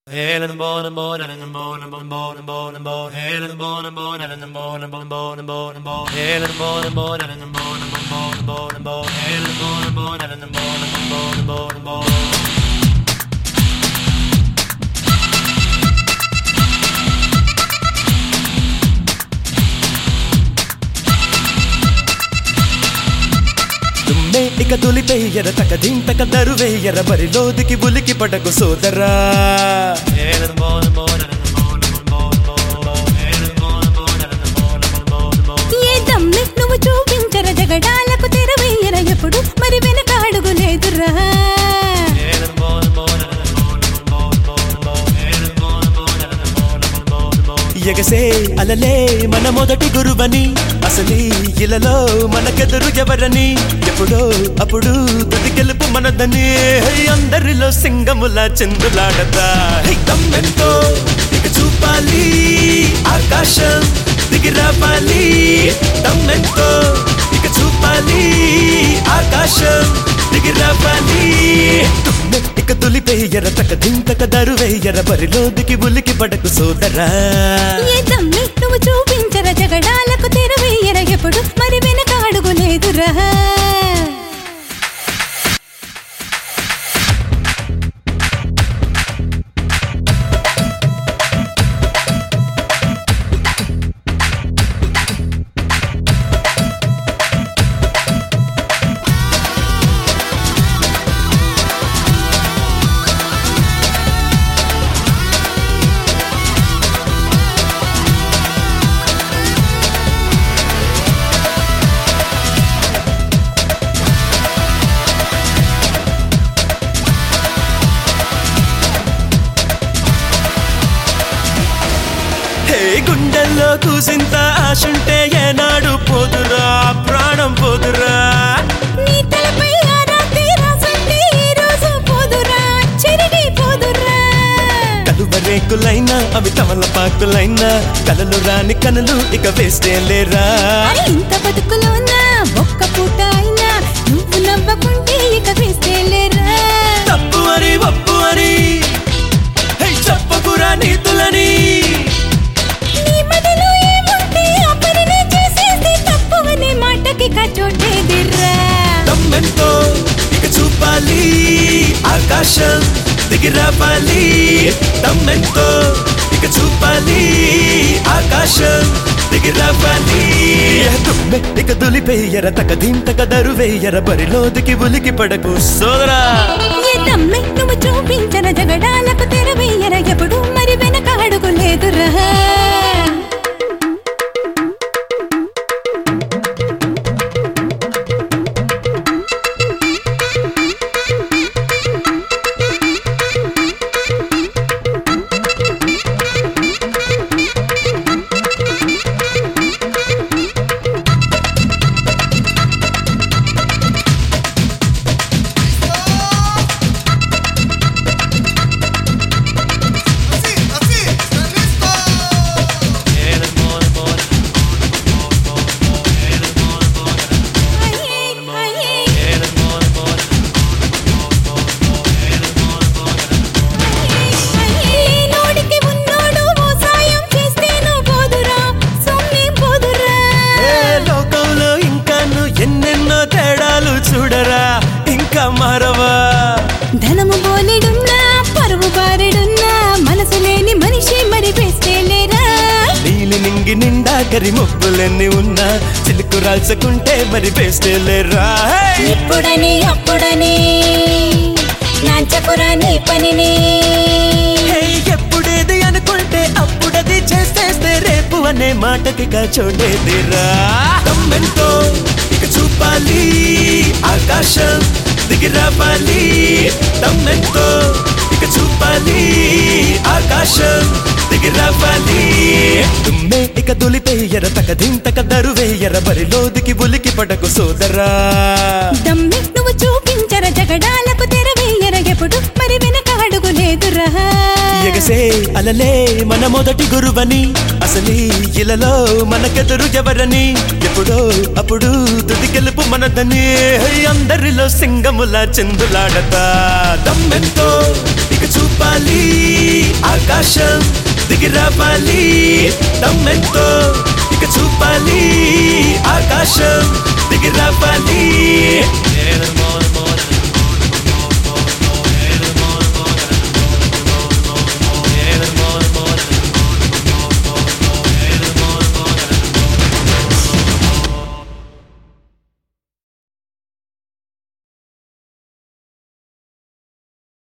Helen born and born and born and born born and born and born Helen born and born and born and born born and born and born Helen born and born and born and born and born and born Helen born and born and born and born and born and born దుమ్మే ఇక దులిపేయర తక దింతక దరువేయర బరిలోదికి ఉలికి పడకు సోదరా Helen born and born and born and born and born and born Helen born and born and born and born and born ఏ దమ్మె నువ్వు చూపించర జగడాలకు తెరవేయర ఎప్పుడు మరి వెనక అడుగు లేదురా Helen born and born and born and born and born and born Helen born and born and born and born and born ఎగసే అలలే మన మొదటి గురువని అసలీ ఇలలో మనకెదురు ఎవరని ఎప్పుడో అప్పుడు తుది గెలుపు మనదని హై, అందరిలో సింగముల చంద్రులాడతా హై, దమ్మెంతో ఇక చూపాలి ఆకాశం దిగి రావాలి దమ్మెంతో ఇక చూపాలి ఆకాశం దిగి రావాలి దుమ్మె ఇక తులిపేయర తక దింతక దరువేయర బరిలో దిగి ఉలికి పడకు సోదరా ఏ దమ్మె నువ్వు చూపించర జగడాలకు తెరవేయర ఎప్పుడు మరి వెనక అడుగు లేదురా హే గుండెల్లో కూసింత ఆశుంటే ఏనాడు పోదురా ప్రాణం పోదురా నీ తలపై ఆ రాత్రి రాసుంటే ఈ రోజు పోదురా చెరిగి పోదురా కలువరేకులైనా అవి తమలపాకులైనా కలలు రాని కనులు ఇక వేస్తే లేరా అరే ఇంత బతుకులోనా ఒక్క పూట అయినా నువ్వు నవ్వకుంటే ఇక వేస్తే లేరా తప్పు అని ఒప్పు అని హే చెప్పకురా నీతులని నీ మదిలో ఏముంటే ఆ పనినే చేసేస్తే తప్పు అనే మాటకి కచోటేదిర్రా దమ్మెంతో ఇక చూపాలి ఆకాశం దిగి రావాలి దమ్మెంతో ఇక చూపాలి ఆకాశం దిగి రావాలి దుమ్మె ఇక దులిపేయర తక దింతక దరువేయర బరిలో దిగి ఉలికి పడకు సోదరా ఏ దమ్మె నువ్వు చూపించన జగడాలకు తెరవేయర ఎప్పుడు మరి వెనక అడుగు లేదురా Así, así, ¿están listos? Helen born and born and born and born and born Helen born and born and అయ్యే, అయ్యే, Helen born and born and born and born Helen born and born and అయ్యే. లేనోడికి ఉన్నోడు ఓ సాయం చేస్తేను పోదురా సొమ్మే పోదురా ఏ లోకంలో ఇంకాను ఎన్నెన్నో తేడాలు చూడరా ఇంకా మారవా ధనము బోలెడున్నా పరువు బారెడున్నా మనసు లేని మనిషి మరి వేస్తేలేరా నీలి నింగి నిండా కరి మొప్పులన్నీ ఉన్నా చిలుకు రాల్చుకుంటే మరి వేస్తేలేరా ఇప్పుడని అప్పుడని నాంచకురా నీ పనిని హే, ఎప్పుడేది అనుకుంటే అప్పుడది చేసేస్తే రేపు అనే మాటకి చోటేదిరా దమ్మెంతో ఇక చూపాలి ఆకాశం దిగి రావాలి దమ్మెంతో ఇక చూపాలి ఆకాశం దిగి రావాలి దుమ్మే ఇక దులిపేయర తక దింతక దరువేయర బరిలో దిగి ఉలికి పడకు సోదరా దమ్మి నువ్వు చూపించర జగడాలకు తెరవేయర ఎప్పుడు మరి వెనక అడుగు లేదురా ఎగసే అలలే మన మొదటి గురువని అసలీ ఇలలో మనకెదురు ఎవరని ఎప్పుడో అప్పుడు తుది గెలుపు మనదని హై, అందరిలో సింగముల చందులాడతా దమ్మెంతో ఇక చూపాలి ఆకాశం దిగి రావాలి దమ్మెంతో ఇక చూపాలి ఆకాశం దిగి రావాలి